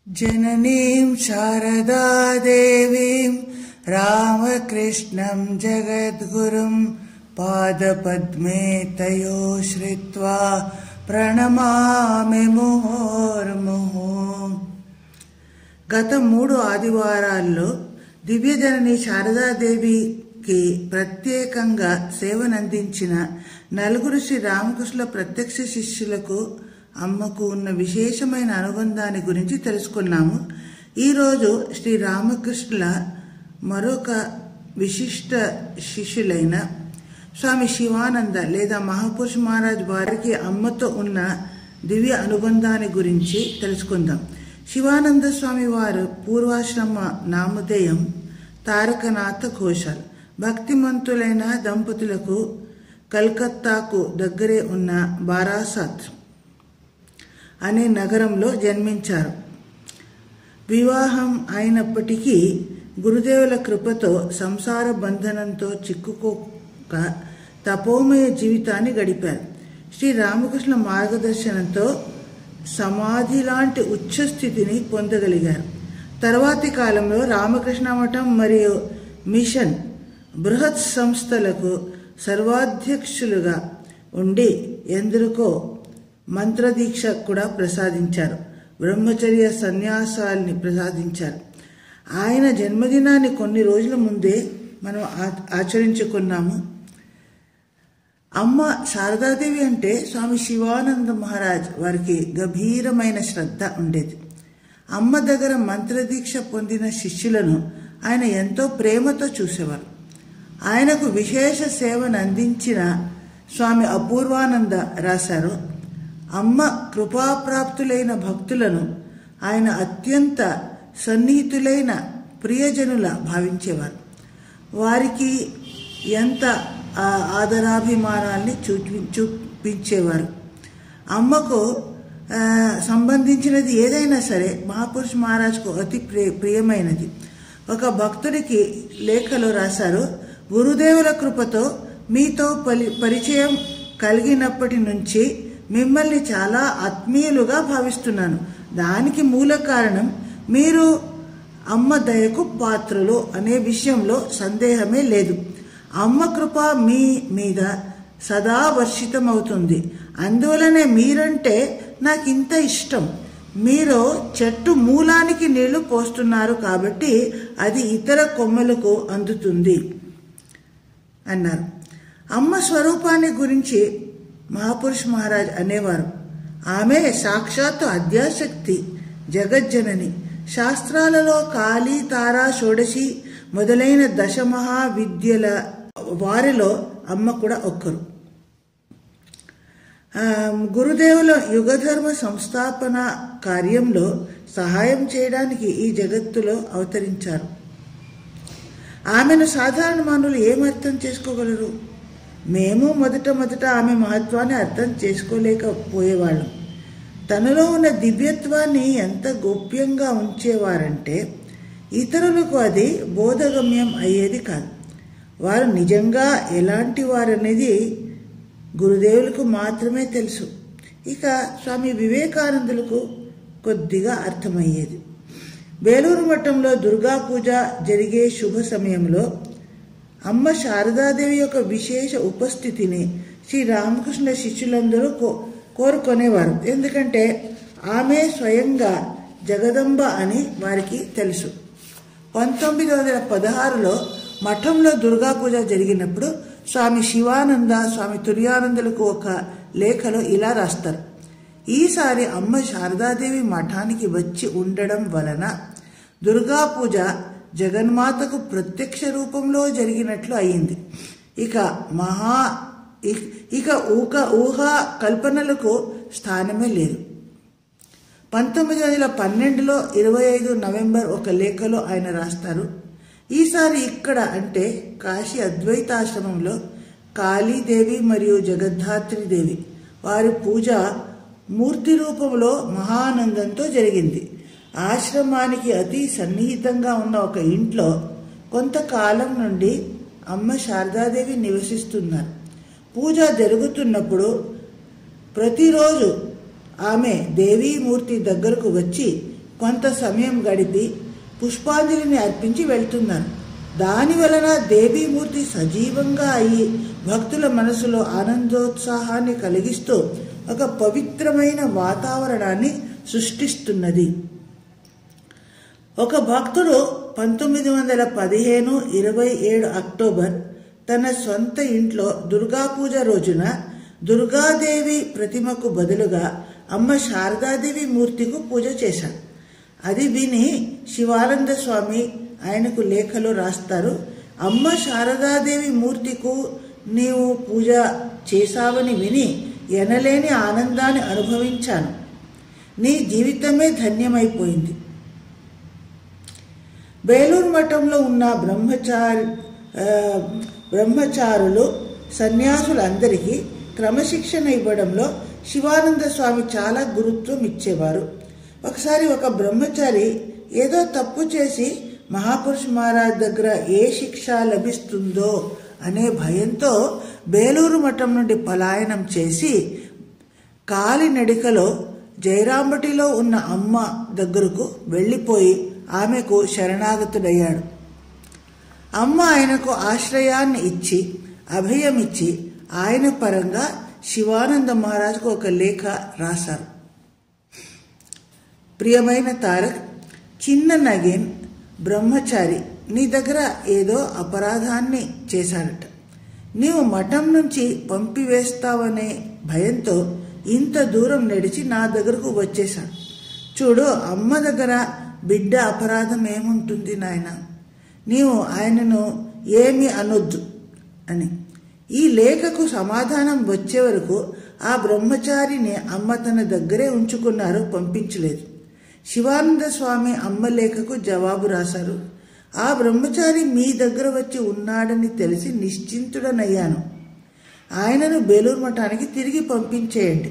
जननीं शारदादेवीं रामकृष्णं जगद्गुरुं पादपद्मे तयो श्रित्वा ప్రణమామి ముహోర్ముహు గత మూడు ఆదివారాల్లో దివ్యజనని శారదాదేవికి ప్రత్యేకంగా సేవనందించిన నలుగురు శ్రీ రామకృష్ణ ప్రత్యక్ష శిష్యులకు అమ్మకు ఉన్న విశేషమైన అనుబంధాన్ని గురించి తెలుసుకున్నాము ఈరోజు శ్రీ రామకృష్ణుల మరొక విశిష్ట శిష్యులైన స్వామి శివానంద లేదా మహాపురుష మహారాజ్ వారికి అమ్మతో ఉన్న దివ్య అనుబంధాన్ని గురించి తెలుసుకుందాం శివానంద స్వామి వారు పూర్వాశ్రమ నామధేయం తారకనాథ ఘోషాల్ భక్తిమంతులైన దంపతులకు కల్కత్తాకు దగ్గరే ఉన్న బారాసాత్ అనే నగరంలో జన్మించారు వివాహం అయినప్పటికీ గురుదేవుల కృపతో సంసార బంధనంతో చిక్కుకోక తపోమయ జీవితాన్ని గడిపారు శ్రీ రామకృష్ణ మార్గదర్శనంతో సమాధి లాంటి ఉచ్చస్థితిని పొందగలిగారు తర్వాతి కాలంలో రామకృష్ణ మఠం మరియు మిషన్ బృహత్ సంస్థలకు సర్వాధ్యక్షులుగా ఉండి ఎందరికో మంత్రదీక్ష కూడా ప్రసాదించారు బ్రహ్మచర్య సన్యాసాల్ని ప్రసాదించారు ఆయన జన్మదినాన్ని కొన్ని రోజుల ముందే మనం ఆచరించుకున్నాము అమ్మ శారదాదేవి అంటే స్వామి శివానంద మహారాజ్ వారికి గభీరమైన శ్రద్ధ ఉండేది అమ్మ దగ్గర మంత్రదీక్ష పొందిన శిష్యులను ఆయన ఎంతో ప్రేమతో చూసేవారు ఆయనకు విశేష సేవను అందించిన స్వామి అపూర్వానంద రాశారు అమ్మ కృపాప్రాప్తులైన భక్తులను ఆయన అత్యంత సన్నిహితులైన ప్రియజనుల భావించేవారు వారికి ఎంత ఆదరాభిమానాల్ని చూపి చూపించేవారు అమ్మకు సంబంధించినది ఏదైనా సరే మహాపురుష మహారాజ్కు అతి ప్రియ ప్రియమైనది ఒక భక్తుడికి లేఖలో రాశారు గురుదేవుల కృపతో మీతో పలి పరిచయం కలిగినప్పటి నుంచి మిమ్మల్ని చాలా ఆత్మీయులుగా భావిస్తున్నాను దానికి మూల కారణం మీరు అమ్మ దయకు పాత్రలు అనే విషయంలో సందేహమే లేదు అమ్మ కృప మీ మీద సదా వర్షితమవుతుంది అందువలనే మీరంటే నాకు ఇంత ఇష్టం మీరు చెట్టు మూలానికి నీళ్లు పోస్తున్నారు కాబట్టి అది ఇతర కొమ్మలకు అందుతుంది అన్నారు అమ్మ స్వరూపాన్ని గురించి మహాపురుష్ మహారాజ్ అనేవారు ఆమె సాక్షాత్తు అద్యాశక్తి జగజ్జనని శాస్త్రాలలో కాళీ తారా షోడశి మొదలైన దశమహా విద్యల వారిలో అమ్మ కూడా ఒక్కరు గురుదేవుల యుగధర్మ సంస్థాపన కార్యంలో సహాయం చేయడానికి ఈ జగత్తులో అవతరించారు ఆమెను సాధారణ మానవులు ఏం అర్థం చేసుకోగలరు మేము మొదట మొదట ఆమె మహత్వాన్ని అర్థం చేసుకోలేకపోయేవాళ్ళం తనలో ఉన్న దివ్యత్వాన్ని ఎంత గోప్యంగా ఉంచేవారంటే ఇతరులకు అది బోధగమ్యం అయ్యేది కాదు వారు నిజంగా ఎలాంటి వారనేది గురుదేవులకు మాత్రమే తెలుసు ఇక స్వామి వివేకానందులకు కొద్దిగా అర్థమయ్యేది వేలూరు మఠంలో దుర్గా పూజ జరిగే శుభ సమయంలో అమ్మ శారదాదేవి యొక్క విశేష ఉపస్థితిని శ్రీ రామకృష్ణ శిష్యులందరూ కో కోరుకునేవారు ఎందుకంటే ఆమె స్వయంగా జగదంబ అని వారికి తెలుసు పంతొమ్మిది వందల పదహారులో మఠంలో దుర్గా పూజ జరిగినప్పుడు స్వామి శివానంద స్వామి తుర్యానందులకు ఒక లేఖలో ఇలా రాస్తారు ఈసారి అమ్మ శారదాదేవి మఠానికి వచ్చి ఉండడం వలన దుర్గా పూజ జగన్మాతకు ప్రత్యక్ష రూపంలో జరిగినట్లు అయింది ఇక మహా ఇక ఊక ఊహా కల్పనలకు స్థానమే లేదు పంతొమ్మిది వందల పన్నెండులో ఇరవై ఐదు నవంబర్ ఒక లేఖలో ఆయన రాస్తారు ఈసారి ఇక్కడ అంటే కాశీ అద్వైతాశ్రమంలో కాళీదేవి మరియు జగద్ధాత్రిదేవి వారి పూజ మూర్తి రూపంలో మహానందంతో జరిగింది ఆశ్రమానికి అతి సన్నిహితంగా ఉన్న ఒక ఇంట్లో కొంతకాలం నుండి అమ్మ శారదాదేవి నివసిస్తున్నారు పూజ జరుగుతున్నప్పుడు ప్రతిరోజు ఆమె దేవీమూర్తి దగ్గరకు వచ్చి కొంత సమయం గడిపి పుష్పాంజలిని అర్పించి వెళ్తున్నారు దాని వలన దేవీమూర్తి సజీవంగా అయి భక్తుల మనసులో ఆనందోత్సాహాన్ని కలిగిస్తూ ఒక పవిత్రమైన వాతావరణాన్ని సృష్టిస్తున్నది ఒక భక్తుడు పంతొమ్మిది వందల పదిహేను ఇరవై ఏడు అక్టోబర్ తన సొంత ఇంట్లో దుర్గా పూజ రోజున దుర్గాదేవి ప్రతిమకు బదులుగా అమ్మ శారదాదేవి మూర్తికి పూజ చేశాడు అది విని శివానంద స్వామి ఆయనకు లేఖలో రాస్తారు అమ్మ శారదాదేవి మూర్తికు నీవు పూజ చేశావని విని ఎనలేని ఆనందాన్ని అనుభవించాను నీ జీవితమే ధన్యమైపోయింది బేలూరు మఠంలో ఉన్న బ్రహ్మచారి ఆ, బ్రహ్మచారులు సన్యాసులందరికీ క్రమశిక్షణ ఇవ్వడంలో శివానంద స్వామి చాలా గురుత్వం ఇచ్చేవారు ఒకసారి ఒక బ్రహ్మచారి ఏదో తప్పు చేసి మహాపురుష్ మహారాజ్ దగ్గర ఏ శిక్ష లభిస్తుందో అనే భయంతో బేలూరు మఠం నుండి పలాయనం చేసి కాలినడికలో జయరాంబటిలో ఉన్న అమ్మ దగ్గరకు వెళ్ళిపోయి ఆమెకు శరణాగతుడయ్యాడు అమ్మ ఆయనకు ఆశ్రయాన్ని ఇచ్చి అభయమిచ్చి ఆయన పరంగా శివానంద మహారాజుకు ఒక లేఖ రాశారు ప్రియమైన తారక్ చిన్న నగేన్ బ్రహ్మచారి నీ దగ్గర ఏదో అపరాధాన్ని చేశాడట నీవు మఠం నుంచి పంపివేస్తావనే భయంతో ఇంత దూరం నడిచి నా దగ్గరకు వచ్చేశాడు చూడు అమ్మ దగ్గర బిడ్డ అపరాధం ఏముంటుంది నాయన నీవు ఆయనను ఏమి అనొద్దు అని ఈ లేఖకు సమాధానం వచ్చే వరకు ఆ బ్రహ్మచారిని అమ్మ తన దగ్గరే ఉంచుకున్నారు పంపించలేదు శివానంద స్వామి అమ్మ లేఖకు జవాబు రాశారు ఆ బ్రహ్మచారి మీ దగ్గర వచ్చి ఉన్నాడని తెలిసి నిశ్చింతుడనయ్యాను ఆయనను బేలూరు మఠానికి తిరిగి పంపించేయండి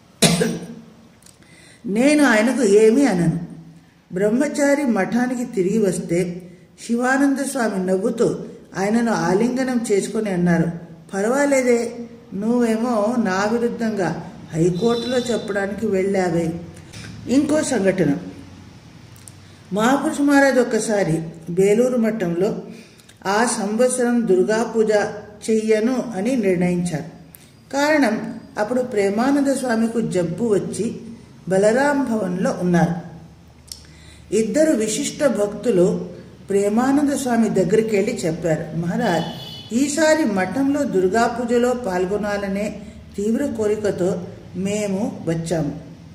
నేను ఆయనకు ఏమీ అనను బ్రహ్మచారి మఠానికి తిరిగి వస్తే శివానంద స్వామి నవ్వుతూ ఆయనను ఆలింగనం చేసుకొని అన్నారు పర్వాలేదే నువ్వేమో నా విరుద్ధంగా హైకోర్టులో చెప్పడానికి వెళ్ళావే ఇంకో సంఘటన మహాపురుష మహారాజ్ ఒక్కసారి బేలూరు మఠంలో ఆ సంవత్సరం దుర్గా పూజ చెయ్యను అని నిర్ణయించారు కారణం అప్పుడు ప్రేమానంద స్వామికు జబ్బు వచ్చి బలరాం భవన్లో ఉన్నారు ఇద్దరు విశిష్ట భక్తులు ప్రేమానంద స్వామి దగ్గరికి వెళ్ళి చెప్పారు మహారాజ్ ఈసారి మఠంలో దుర్గా పూజలో పాల్గొనాలనే తీవ్ర కోరికతో మేము వచ్చాము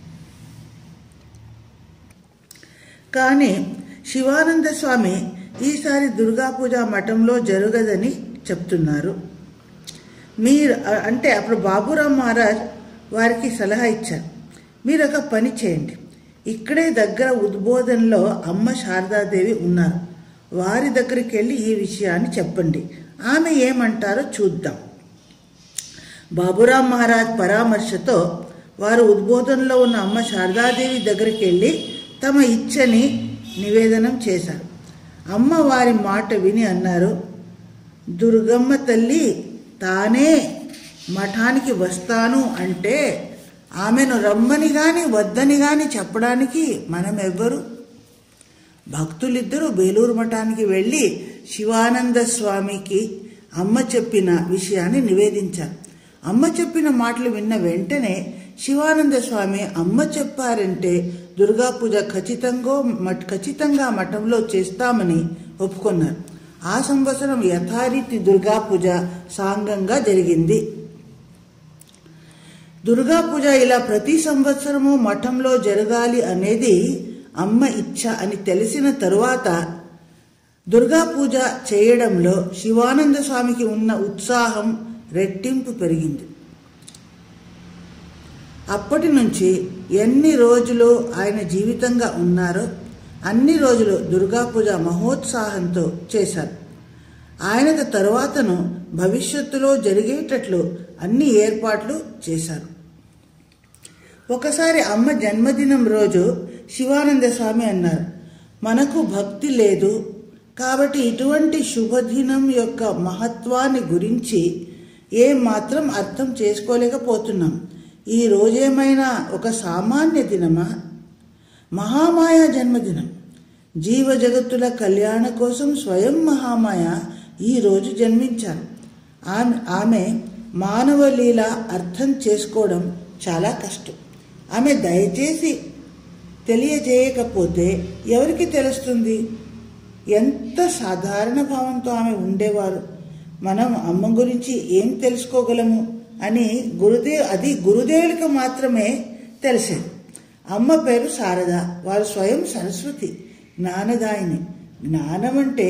కానీ శివానంద స్వామి ఈసారి దుర్గా పూజ మఠంలో జరగదని చెప్తున్నారు మీరు అంటే అప్పుడు బాబురావు మహారాజ్ వారికి సలహా ఇచ్చారు మీరు ఒక పని చేయండి ఇక్కడే దగ్గర ఉద్బోధనలో అమ్మ శారదాదేవి ఉన్నారు వారి దగ్గరికి వెళ్ళి ఈ విషయాన్ని చెప్పండి ఆమె ఏమంటారో చూద్దాం బాబురాం మహారాజ్ పరామర్శతో వారు ఉద్బోధనలో ఉన్న అమ్మ శారదాదేవి దగ్గరికి వెళ్ళి తమ ఇచ్చని నివేదనం చేశారు అమ్మ వారి మాట విని అన్నారు దుర్గమ్మ తల్లి తానే మఠానికి వస్తాను అంటే ఆమెను రమ్మని గాని వద్దని గాని చెప్పడానికి మనం ఎవ్వరు భక్తులిద్దరూ బేలూరు మఠానికి వెళ్ళి శివానంద స్వామికి అమ్మ చెప్పిన విషయాన్ని నివేదించారు అమ్మ చెప్పిన మాటలు విన్న వెంటనే శివానంద స్వామి అమ్మ చెప్పారంటే దుర్గా పూజ ఖచ్చితంగా మఠ్ ఖచ్చితంగా మఠంలో చేస్తామని ఒప్పుకున్నారు ఆ సంవత్సరం యథారీతి దుర్గా పూజ సాంగంగా జరిగింది దుర్గా పూజ ఇలా ప్రతి సంవత్సరము మఠంలో జరగాలి అనేది అమ్మ ఇచ్చ అని తెలిసిన తరువాత దుర్గా పూజ చేయడంలో శివానంద స్వామికి ఉన్న ఉత్సాహం రెట్టింపు పెరిగింది అప్పటి నుంచి ఎన్ని రోజులు ఆయన జీవితంగా ఉన్నారో అన్ని రోజులు దుర్గా పూజ మహోత్సాహంతో చేశారు ఆయనకు తరువాతను భవిష్యత్తులో జరిగేటట్లు అన్ని ఏర్పాట్లు చేశారు ఒకసారి అమ్మ జన్మదినం రోజు శివానంద స్వామి అన్నారు మనకు భక్తి లేదు కాబట్టి ఇటువంటి శుభదినం యొక్క మహత్వాన్ని గురించి ఏం మాత్రం అర్థం చేసుకోలేకపోతున్నాం ఈ రోజేమైనా ఒక సామాన్య దినమా మహామాయ జన్మదినం జీవ జగత్తుల కళ్యాణ కోసం స్వయం మహామాయ ఈరోజు జన్మించారు ఆమె ఆమె మానవ లీల అర్థం చేసుకోవడం చాలా కష్టం ఆమె దయచేసి తెలియజేయకపోతే ఎవరికి తెలుస్తుంది ఎంత సాధారణ భావంతో ఆమె ఉండేవారు మనం అమ్మ గురించి ఏం తెలుసుకోగలము అని గురుదేవ్ అది గురుదేవులకు మాత్రమే తెలిసేది అమ్మ పేరు శారద వారు స్వయం సరస్వతి జ్ఞానదాయిని జ్ఞానం అంటే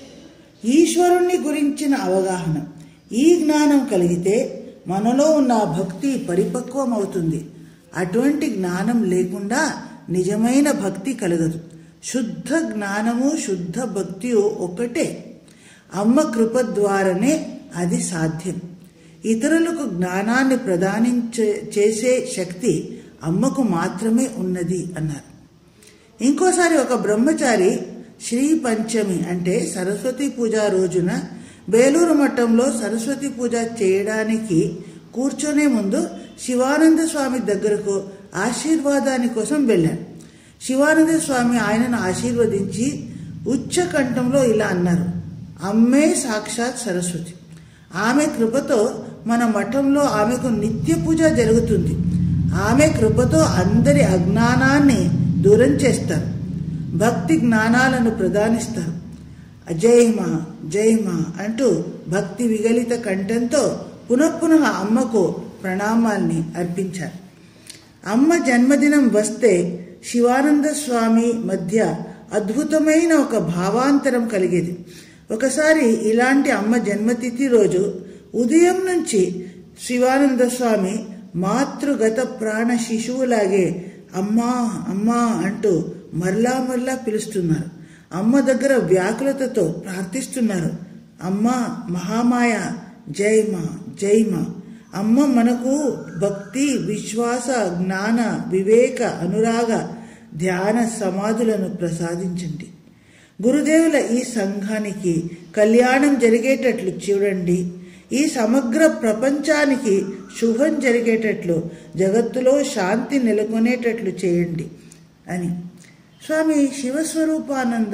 ఈశ్వరుణ్ణి గురించిన అవగాహన ఈ జ్ఞానం కలిగితే మనలో ఉన్న భక్తి పరిపక్వం అవుతుంది అటువంటి జ్ఞానం లేకుండా నిజమైన భక్తి కలగదు శుద్ధ జ్ఞానము శుద్ధ భక్తి ఒకటే అమ్మ కృప ద్వారానే అది సాధ్యం ఇతరులకు జ్ఞానాన్ని ప్రదానించే చేసే శక్తి అమ్మకు మాత్రమే ఉన్నది అన్నారు ఇంకోసారి ఒక బ్రహ్మచారి శ్రీ పంచమి అంటే సరస్వతి పూజ రోజున బేలూరు మఠంలో సరస్వతి పూజ చేయడానికి కూర్చొనే ముందు శివానంద స్వామి దగ్గరకు ఆశీర్వాదాని కోసం వెళ్ళాను శివానంద స్వామి ఆయనను ఆశీర్వదించి ఉచ్చ కంఠంలో ఇలా అన్నారు అమ్మే సాక్షాత్ సరస్వతి ఆమె కృపతో మన మఠంలో ఆమెకు నిత్య పూజ జరుగుతుంది ఆమె కృపతో అందరి అజ్ఞానాన్ని దూరం చేస్తారు భక్తి జ్ఞానాలను ప్రదానిస్తారు జయమా జయమా అంటూ భక్తి విగలిత కంఠంతో పునఃపునః అమ్మకు ప్రణామాల్ని అర్పించారు అమ్మ జన్మదినం వస్తే శివానంద స్వామి మధ్య అద్భుతమైన ఒక భావాంతరం కలిగేది ఒకసారి ఇలాంటి అమ్మ జన్మతిథి రోజు ఉదయం నుంచి శివానంద స్వామి మాతృగత ప్రాణ శిశువులాగే అమ్మా అమ్మా అంటూ మరలా మరలా పిలుస్తున్నారు అమ్మ దగ్గర వ్యాకులతతో ప్రార్థిస్తున్నారు అమ్మా మహామాయ జైమా జైమా అమ్మ మనకు భక్తి విశ్వాస జ్ఞాన వివేక అనురాగ ధ్యాన సమాధులను ప్రసాదించండి గురుదేవుల ఈ సంఘానికి కళ్యాణం జరిగేటట్లు చూడండి ఈ సమగ్ర ప్రపంచానికి శుభం జరిగేటట్లు జగత్తులో శాంతి నెలకొనేటట్లు చేయండి అని స్వామి శివస్వరూపానంద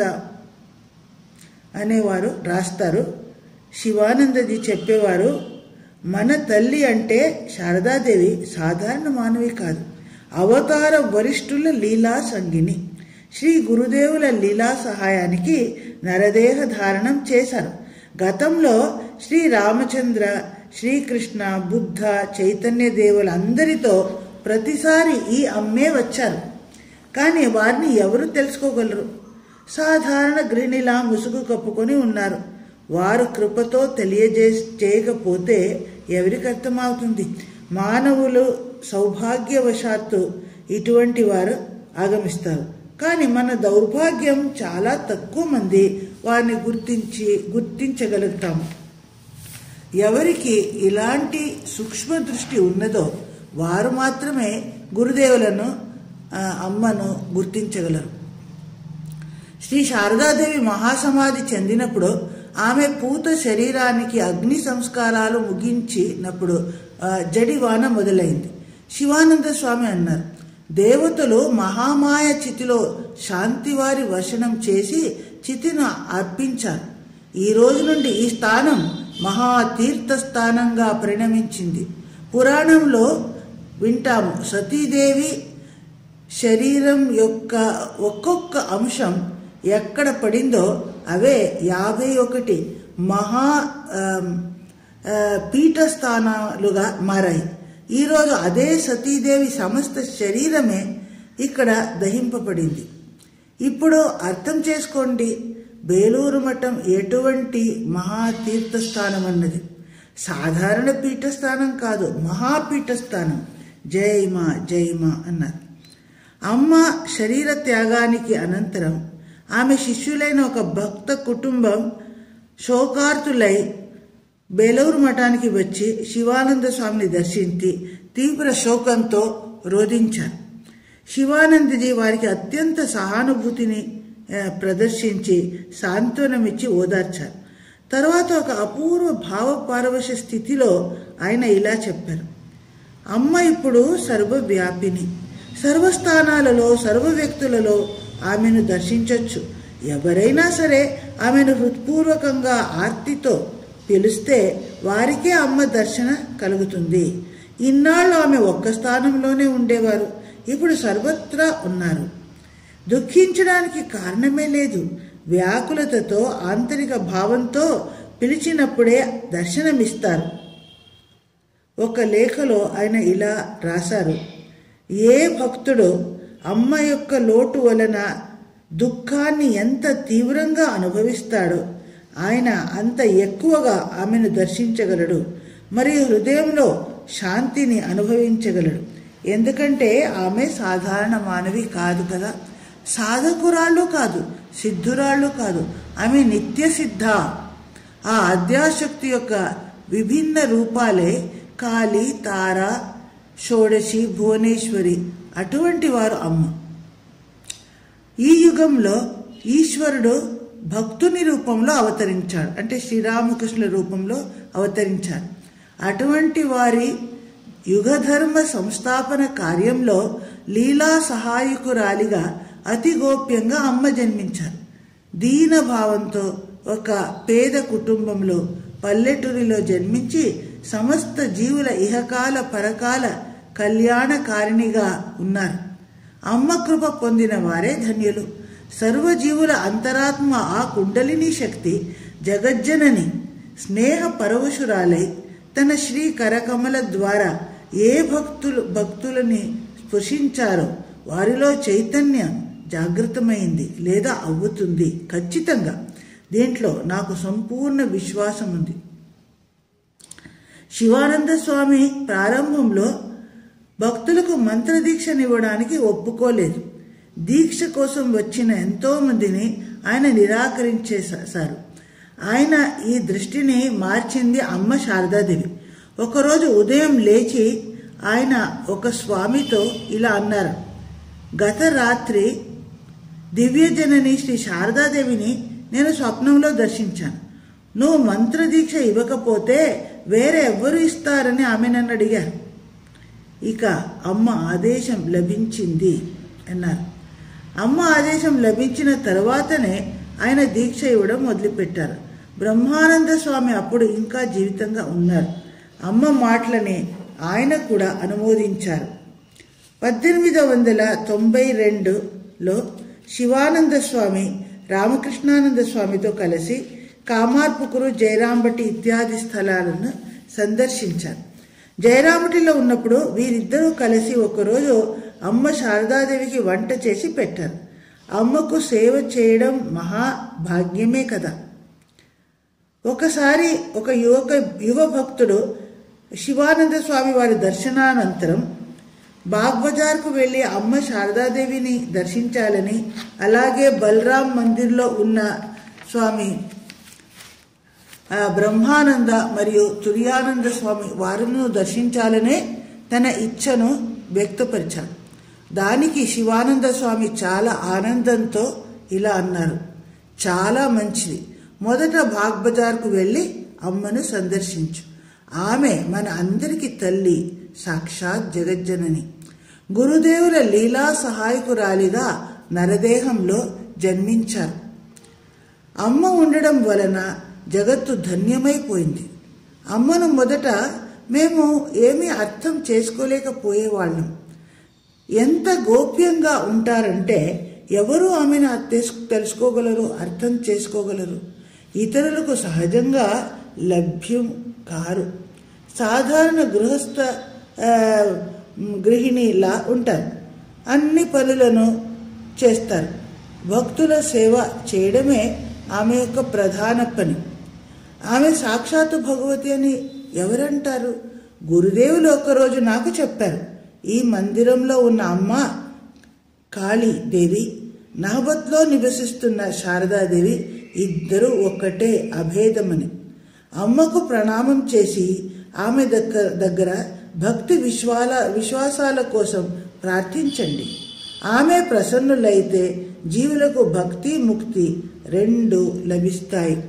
అనేవారు రాస్తారు శివానందజీ చెప్పేవారు మన తల్లి అంటే శారదాదేవి సాధారణ మానవి కాదు అవతార వరిష్ఠుల లీలా సంగిని శ్రీ గురుదేవుల లీలా సహాయానికి నరదేహ ధారణం చేశారు గతంలో శ్రీ రామచంద్ర శ్రీకృష్ణ బుద్ధ చైతన్య దేవులందరితో ప్రతిసారి ఈ అమ్మే వచ్చారు కానీ వారిని ఎవరు తెలుసుకోగలరు సాధారణ గృహిణిలా ముసుగు కప్పుకొని ఉన్నారు వారు కృపతో తెలియజే చేయకపోతే ఎవరికి అర్థమవుతుంది మానవులు సౌభాగ్యవశాత్తు ఇటువంటి వారు ఆగమిస్తారు కానీ మన దౌర్భాగ్యం చాలా తక్కువ మంది వారిని గుర్తించి గుర్తించగలుగుతాము ఎవరికి ఇలాంటి సూక్ష్మ దృష్టి ఉన్నదో వారు మాత్రమే గురుదేవులను ఆ, అమ్మను గుర్తించగలరు శ్రీ శారదాదేవి మహాసమాధి చెందినప్పుడు ఆమె పూత శరీరానికి అగ్ని సంస్కారాలు ముగించినప్పుడు ఆ, జడివాన మొదలైంది శివానంద స్వామి అన్నారు దేవతలు మహామాయ చితిలో శాంతివారి వశనం చేసి చితిని అర్పించారు ఈ రోజు నుండి ఈ స్థానం మహా తీర్థ స్థానంగా పరిణమించింది పురాణంలో వింటాము సతీదేవి శరీరం యొక్క ఒక్కొక్క అంశం ఎక్కడ పడిందో అవే యాభై ఒకటి మహా ఆమ్, ఆ, పీఠస్థానాలుగా మారాయి ఈరోజు అదే సతీదేవి సమస్త శరీరమే ఇక్కడ దహింపబడింది ఇప్పుడు అర్థం చేసుకోండి బేలూరు మఠం ఎటువంటి మహాతీర్థస్థానం అన్నది సాధారణ పీఠస్థానం కాదు మహాపీఠస్థానం జయమా జయమా అన్నారు అమ్మ శరీర త్యాగానికి అనంతరం ఆమె శిష్యులైన ఒక భక్త కుటుంబం శోకార్తులై బేలూరు మఠానికి వచ్చి శివానంద స్వామిని దర్శించి తీవ్ర శోకంతో రోధించారు శివానందజీ వారికి అత్యంత సహానుభూతిని ఆ, ప్రదర్శించి సాంత్వనమిచ్చి ఓదార్చారు తర్వాత ఒక అపూర్వ భావ పారవశ స్థితిలో ఆయన ఇలా చెప్పారు అమ్మ ఇప్పుడు సర్వవ్యాపిని సర్వస్థానాలలో సర్వ వ్యక్తులలో ఆమెను దర్శించవచ్చు ఎవరైనా సరే ఆమెను హృత్పూర్వకంగా ఆర్తితో పిలిస్తే వారికే అమ్మ దర్శన కలుగుతుంది ఇన్నాళ్ళు ఆమె ఒక్క స్థానంలోనే ఉండేవారు ఇప్పుడు సర్వత్రా ఉన్నారు దుఃఖించడానికి కారణమే లేదు వ్యాకులతతో ఆంతరిక భావంతో పిలిచినప్పుడే దర్శనమిస్తారు ఒక లేఖలో ఆయన ఇలా రాశారు ఏ భక్తుడు అమ్మ యొక్క లోటు వలన దుఃఖాన్ని ఎంత తీవ్రంగా అనుభవిస్తాడో ఆయన అంత ఎక్కువగా ఆమెను దర్శించగలడు మరియు హృదయంలో శాంతిని అనుభవించగలడు ఎందుకంటే ఆమె సాధారణ మానవి కాదు కదా సాధకురాళ్ళు కాదు సిద్ధురాళ్ళు కాదు ఆమె నిత్య సిద్ధ ఆ అద్యాశక్తి యొక్క విభిన్న రూపాలే కాళి తార షోడశి భువనేశ్వరి అటువంటి వారు అమ్మ ఈ యుగంలో ఈశ్వరుడు భక్తుని రూపంలో అవతరించాడు అంటే శ్రీరామకృష్ణుల రూపంలో అవతరించాడు అటువంటి వారి యుగధర్మ సంస్థాపన కార్యంలో లీలా సహాయకురాలిగా అతి గోప్యంగా అమ్మ జన్మించారు దీన భావంతో ఒక పేద కుటుంబంలో పల్లెటూరిలో జన్మించి సమస్త జీవుల ఇహకాల పరకాల కళ్యాణకారిణిగా ఉన్నారు అమ్మ కృప పొందిన వారే ధన్యులు సర్వజీవుల అంతరాత్మ ఆ కుండలిని శక్తి జగజ్జనని స్నేహ పరవశురాలై తన శ్రీ కరకమల ద్వారా ఏ భక్తులు భక్తులని స్పృశించారో వారిలో చైతన్యం జాగృతమైంది లేదా అవ్వుతుంది ఖచ్చితంగా దీంట్లో నాకు సంపూర్ణ విశ్వాసం ఉంది శివానంద స్వామి ప్రారంభంలో భక్తులకు మంత్రదీక్షనివ్వడానికి ఒప్పుకోలేదు దీక్ష కోసం వచ్చిన ఎంతో మందిని ఆయన నిరాకరించేశారు ఆయన ఈ దృష్టిని మార్చింది అమ్మ శారదాదేవి ఒకరోజు ఉదయం లేచి ఆయన ఒక స్వామితో ఇలా అన్నారు గత రాత్రి దివ్యజనని శ్రీ శారదాదేవిని నేను స్వప్నంలో దర్శించాను నువ్వు మంత్రదీక్ష ఇవ్వకపోతే వేరే ఎవ్వరు ఇస్తారని ఆమె నన్ను అడిగారు ఇక అమ్మ ఆదేశం లభించింది అన్నారు అమ్మ ఆదేశం లభించిన తర్వాతనే ఆయన దీక్ష ఇవ్వడం మొదలుపెట్టారు బ్రహ్మానంద స్వామి అప్పుడు ఇంకా జీవితంగా ఉన్నారు అమ్మ మాటలని ఆయన కూడా అనుమోదించారు పద్దెనిమిది వందల తొంభై రెండులో శివానంద స్వామి రామకృష్ణానంద స్వామితో కలిసి కామార్పుకురు జయరాంబటి ఇత్యాది స్థలాలను సందర్శించారు జయరామటిలో ఉన్నప్పుడు వీరిద్దరూ కలిసి ఒకరోజు అమ్మ శారదాదేవికి వంట చేసి పెట్టారు అమ్మకు సేవ చేయడం మహా భాగ్యమే కదా ఒకసారి ఒక యువక యువ భక్తుడు శివానంద స్వామి వారి దర్శనానంతరం బాగ్బజార్కు వెళ్ళి అమ్మ శారదాదేవిని దర్శించాలని అలాగే బలరాం మందిర్లో ఉన్న స్వామి ఆ, బ్రహ్మానంద మరియు తుర్యానంద స్వామి వారిను దర్శించాలనే తన ఇచ్ఛను వ్యక్తపరిచాడు దానికి శివానంద స్వామి చాలా ఆనందంతో ఇలా అన్నారు చాలా మంచిది మొదట బాగ్బజార్కు వెళ్ళి అమ్మను సందర్శించు ఆమె మన అందరికి తల్లి సాక్షాత్ జగజ్జనని గురుదేవుల లీలా సహాయకురాలిగా నరదేహంలో జన్మించారు అమ్మ ఉండడం వలన జగత్తు ధన్యమైపోయింది అమ్మను మొదట మేము ఏమీ అర్థం చేసుకోలేకపోయేవాళ్ళం ఎంత గోప్యంగా ఉంటారంటే ఎవరు ఆమెను తెస్- తెలుసుకోగలరు అర్థం చేసుకోగలరు ఇతరులకు సహజంగా లభ్యం కారు సాధారణ గృహస్థ ఆ, గృహిణిలా ఉంటారు అన్ని పనులను చేస్తారు భక్తుల సేవ చేయడమే ఆమె యొక్క ప్రధాన పని ఆమె సాక్షాత్తు భగవతి అని ఎవరంటారు గురుదేవులు ఒకరోజు నాకు చెప్పారు ఈ మందిరంలో ఉన్న అమ్మ కాళీదేవి నహబత్లో నివసిస్తున్న శారదాదేవి ఇద్దరు ఒక్కటే అభేదమని అమ్మకు ప్రణామం చేసి ఆమె దగ్గర దగ్గర భక్తి విశ్వాల విశ్వాసాల కోసం ప్రార్థించండి ఆమె ప్రసన్నులైతే జీవులకు భక్తి ముక్తి రెండు లభిస్తాయి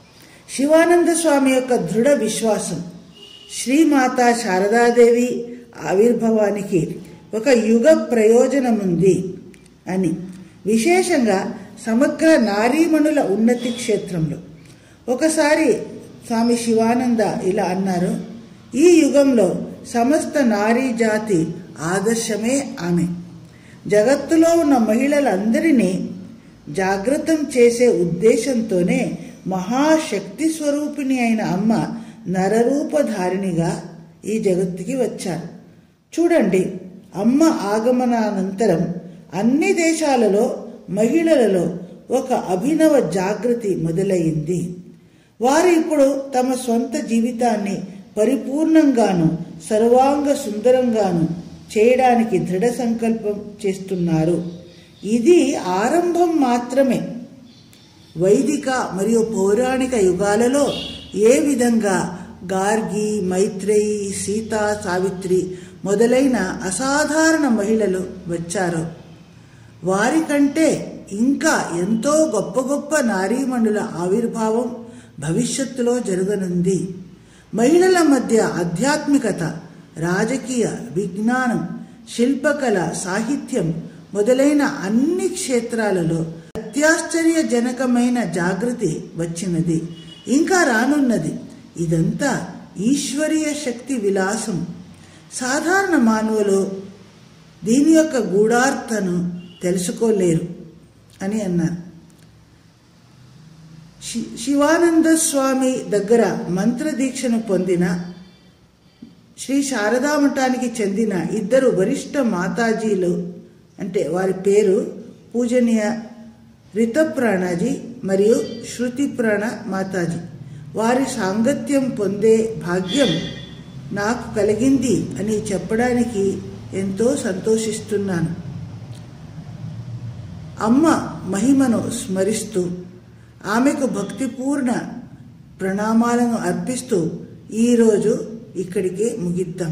శివానంద స్వామి యొక్క దృఢ విశ్వాసం శ్రీమాత శారదాదేవి ఆవిర్భావానికి ఒక యుగ ప్రయోజనముంది అని విశేషంగా సమగ్ర నారీమణుల ఉన్నతి క్షేత్రంలో ఒకసారి స్వామి శివానంద ఇలా అన్నారు ఈ యుగంలో సమస్త నారీ జాతి ఆదర్శమే ఆమె జగత్తులో ఉన్న మహిళలందరినీ జాగృతం చేసే ఉద్దేశంతోనే మహాశక్తి స్వరూపిణి అయిన అమ్మ నరరూపధారిణిగా ఈ జగత్తుకి వచ్చారు చూడండి అమ్మ ఆగమనానంతరం అన్ని దేశాలలో మహిళలలో ఒక అభినవ జాగృతి మొదలయ్యింది వారు ఇప్పుడు తమ స్వంత జీవితాన్ని పరిపూర్ణంగాను సర్వాంగ సుందరంగాను చేయడానికి దృఢ సంకల్పం చేస్తున్నారు ఇది ఆరంభం మాత్రమే వైదిక మరియు పౌరాణిక యుగాలలో ఏ విధంగా గార్గి మైత్రేయి సీత సావిత్రి మొదలైన అసాధారణ మహిళలు వచ్చారో వారికంటే ఇంకా ఎంతో గొప్ప గొప్ప నారీమణుల ఆవిర్భావం భవిష్యత్తులో జరగనుంది మహిళల మధ్య ఆధ్యాత్మికత రాజకీయ విజ్ఞానం శిల్పకళ సాహిత్యం మొదలైన అన్ని క్షేత్రాలలో అత్యాశ్చర్యజనకమైన జాగృతి వచ్చినది ఇంకా రానున్నది ఇదంతా ఈశ్వరీయ శక్తి విలాసం సాధారణ మానవులు దీని యొక్క గూఢార్థను తెలుసుకోలేరు అని అన్నారు శి శివానంద స్వామి దగ్గర మంత్రదీక్షను పొందిన శ్రీ శారదా మఠానికి చెందిన ఇద్దరు వరిష్ఠ మాతాజీలు అంటే వారి పేరు పూజనీయ రితప్రాణాజీ మరియు శృతిప్రాణ మాతాజీ వారి సాంగత్యం పొందే భాగ్యం నాకు కలిగింది అని చెప్పడానికి ఎంతో సంతోషిస్తున్నాను అమ్మ మహిమను స్మరిస్తూ ఆమెకు భక్తిపూర్ణ ప్రణామాలను అర్పిస్తూ ఈరోజు ఇక్కడికే ముగిద్దాం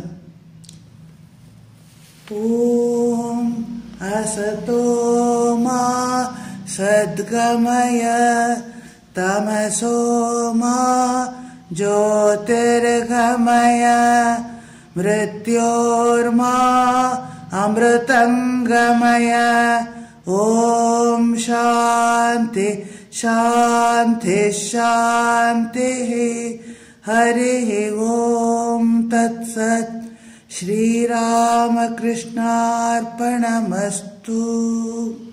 ఓం అసతో మా సద్గమయ తమసో మా జ్యోతిర్గమయ మృత్యోర్మా అమృతంగమయ ఓం శాంతి శాంతి శాంతి హరి ఓం తత్సత్ శ్రీరామకృష్ణార్పణమస్తు